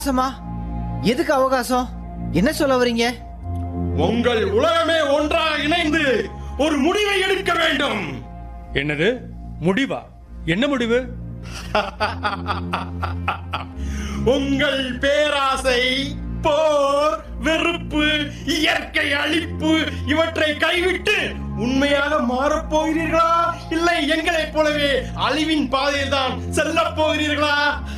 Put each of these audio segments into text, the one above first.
அவகாசமா எதுக்கு அவகாசம் என்ன சொல்ல வரீங்க உங்கள் உலகமே ஒன்றாக இணைந்து ஒரு முடிவை எடுக்க வேண்டும் என்னது முடிவா என்ன முடிவு உங்கள் பேராசை போர் வெறுப்பு இயற்கை அழிப்பு இவற்றை கைவிட்டு உண்மையாக மாறப் போகிறீர்களா இல்லை எங்களைப் போலவே அழிவின் பாதையில் தான் செல்லப் போகிறீர்களா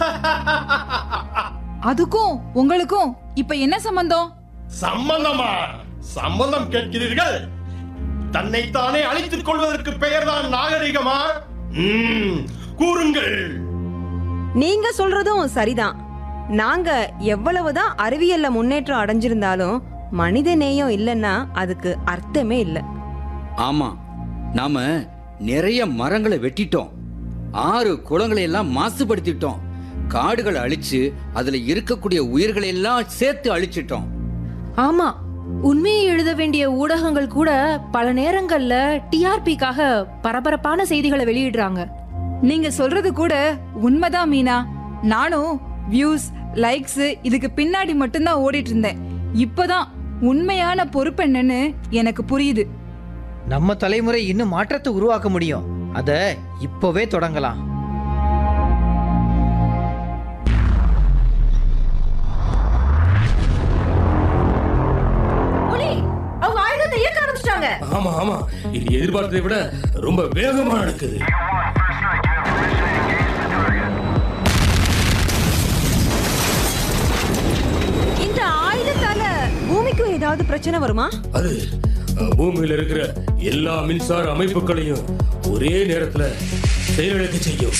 அதுக்கும் உங்களுக்கும் இப்ப என்ன சம்பந்தம் சம்பந்தமா சம்பந்தம் கேட்கிறீர்கள் தன்னைத்தானே அழித்துக் கொள்வதற்கு பெயர்தான் நாகரிகமா ம், கூறுங்கள் நீங்க சொல்றதும் சரிதான் நாங்க எவ்வளவுதான் அறிவியல்ல முன்னேற்றம் அடைஞ்சிருந்தாலும் மனித நேயம் இல்லைன்னா அதுக்கு அர்த்தமே இல்ல ஆமா நாம நிறைய மரங்களை வெட்டிட்டோம் ஆறு குளங்களை எல்லாம் மாசுபடுத்திட்டோம் காடுகளை அழிச்சு அதுல இருக்கக்கூடிய உயிர்களை எல்லாம் சேர்த்து அழிச்சிட்டோம் ஆமா உண்மையை எழுத வேண்டிய ஊடகங்கள் கூட பல நேரங்கள்ல டிஆர்பிக்காக பரபரப்பான செய்திகளை வெளியிடுறாங்க நீங்க சொல்றது கூட உண்மைதான் மீனா நானும் வியூஸ் லைக்ஸ் இதுக்கு பின்னாடி மட்டும்தான் ஓடிட்டு இருந்தேன் இப்பதான் உண்மையான பொறுப்பு என்னன்னு எனக்கு புரியுது நம்ம தலைமுறை இன்னும் மாற்றத்தை உருவாக்க முடியும் அத இப்பவே தொடங்கலாம் அவங்க ஆயுதத்தை இயக்க ஆரம்பிச்சிட்டாங்க ஆமா ஆமா இது எதிர்பார்த்ததை விட ரொம்ப வேகமா நடக்குது இந்த ஆயுதத்தால பூமிக்கும் ஏதாவது பிரச்சனை வருமா அது அஹ், பூமியில இருக்கிற எல்லா மின்சார அமைப்புகளையும் ஒரே நேரத்துல செயலிழக்க செய்யும்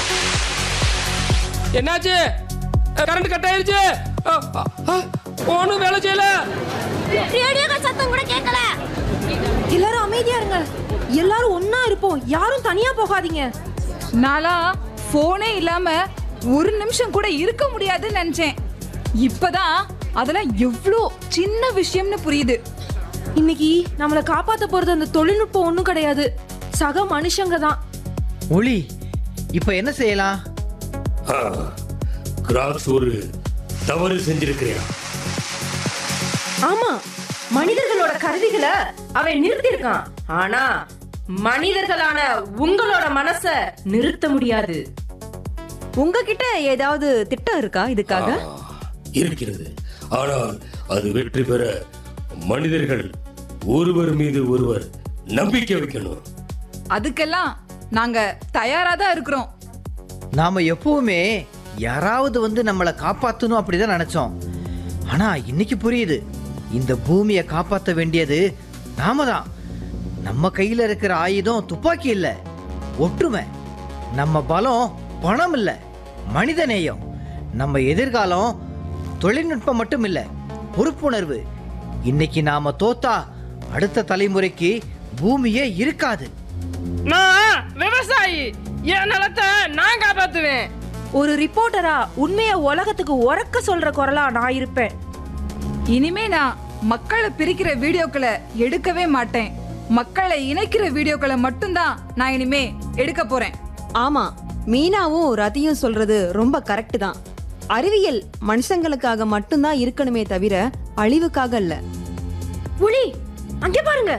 என்னாச்சு கரண்ட் கட் ஆயிருச்சு ஒன்றும் வேலை செய்யல சத்தம் கூட கேட்கல எல்லாரும் அமைதியா இருங்க எல்லாரும் ஒன்னா இருப்போம் யாரும் தனியா போகாதீங்க நாளா போனே இல்லாம ஒரு நிமிஷம் கூட இருக்க முடியாதுன்னு நினைச்சேன் இப்பதான் அதெல்லாம் எவ்வளோ சின்ன விஷயம்னு புரியுது இன்னைக்கு நம்மளை காப்பாத்த போறது அந்த தொழில்நுட்பம் ஒண்ணும் கிடையாது சக மனுஷங்க தான் ஒளி இப்ப என்ன செய்யலாம் கிராஸ் ஒரு தவறு செஞ்சிருக்கிறேன் ஆமா மனிதர்களோட கருவிகளை அவன் நிறுத்திருக்கான் ஆனா மனிதர்களான உங்களோட மனச நிறுத்த முடியாது உங்ககிட்ட ஏதாவது திட்டம் இருக்கா இதுக்காக இருக்கிறது ஆனால் அது வெற்றி பெற மனிதர்கள் ஒருவர் மீது ஒருவர் நம்பிக்கை வைக்கணும் அதுக்கெல்லாம் நாங்க தயாரா தான் இருக்கிறோம் நாம எப்பவுமே யாராவது வந்து நம்மளை காப்பாத்தணும் அப்படிதான் நினைச்சோம் ஆனா இன்னைக்கு புரியுது இந்த பூமியை காப்பாத்த வேண்டியது நாம தான் நம்ம கையில இருக்கிற ஆயுதம் துப்பாக்கி இல்ல ஒற்றுமை நம்ம பலம் பணம் இல்ல மனித நேயம் நம்ம எதிர்காலம் தொழில்நுட்பம் மட்டும் இல்ல பொறுப்புணர்வு இன்னைக்கு நாம தோத்தா அடுத்த தலைமுறைக்கு பூமியே இருக்காது நான் விவசாயி என் நிலத்தை நான் காப்பாத்துவேன் ஒரு ரிப்போர்ட்டரா உண்மைய உலகத்துக்கு உறக்க சொல்ற குரலா நான் இருப்பேன் இனிமே நான் மக்களை பிரிக்கிற வீடியோக்களை எடுக்கவே மாட்டேன் மக்களை இணைக்கிற வீடியோக்களை மட்டும்தான் நான் இனிமே எடுக்க போறேன் ஆமா மீனாவும் ரதியும் சொல்றது ரொம்ப கரெக்ட் தான் அறிவியல் மனுஷங்களுக்காக மட்டும்தான் இருக்கணுமே தவிர அழிவுக்காக இல்ல புலி அங்கே பாருங்க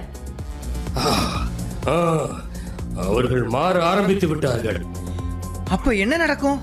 ஆ, அவர்கள் மாற ஆரம்பித்து விட்டார்கள் அப்ப என்ன நடக்கும்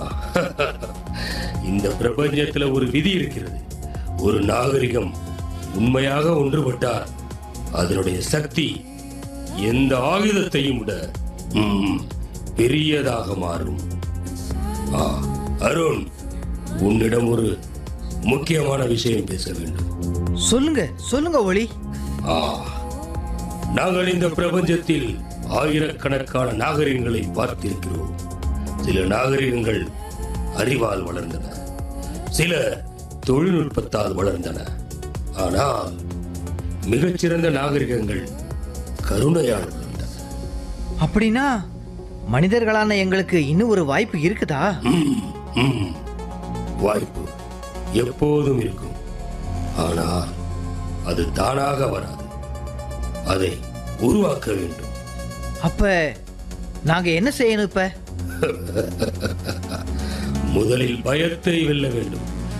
இந்த பிரபஞ்சத்துல ஒரு விதி இருக்கிறது ஒரு நாகரிகம் உண்மையாக ஒன்றுபட்டால் அதனுடைய சக்தி எந்த ஆயுதத்தையும் விட ம், பெரியதாக மாறும் ஆ, அருண் உன்னிடம் ஒரு முக்கியமான விஷயம் பேச வேண்டும் சொல்லுங்க சொல்லுங்க ஒளி ஆ, நாங்கள் இந்த பிரபஞ்சத்தில் ஆயிரக்கணக்கான நாகரிகங்களை பார்த்திருக்கிறோம் சில நாகரிகங்கள் அறிவால் வளர்ந்தன சில தொழில்நுட்பத்தால் வளர்ந்தன ஆனால் மிகச்சிறந்த நாகரிகங்கள் கருணையால் வளர்ந்தன அப்படின்னா மனிதர்களான எங்களுக்கு இன்னும் ஒரு வாய்ப்பு இருக்குதா ம், ம். வாய்ப்பு எப்போதும் இருக்கும் ஆனால் அது தானாக வராது அதை உருவாக்க வேண்டும் அப்ப நாங்க என்ன செய்யணும் இப்ப முதலில் பயத்தை வெல்ல வேண்டும்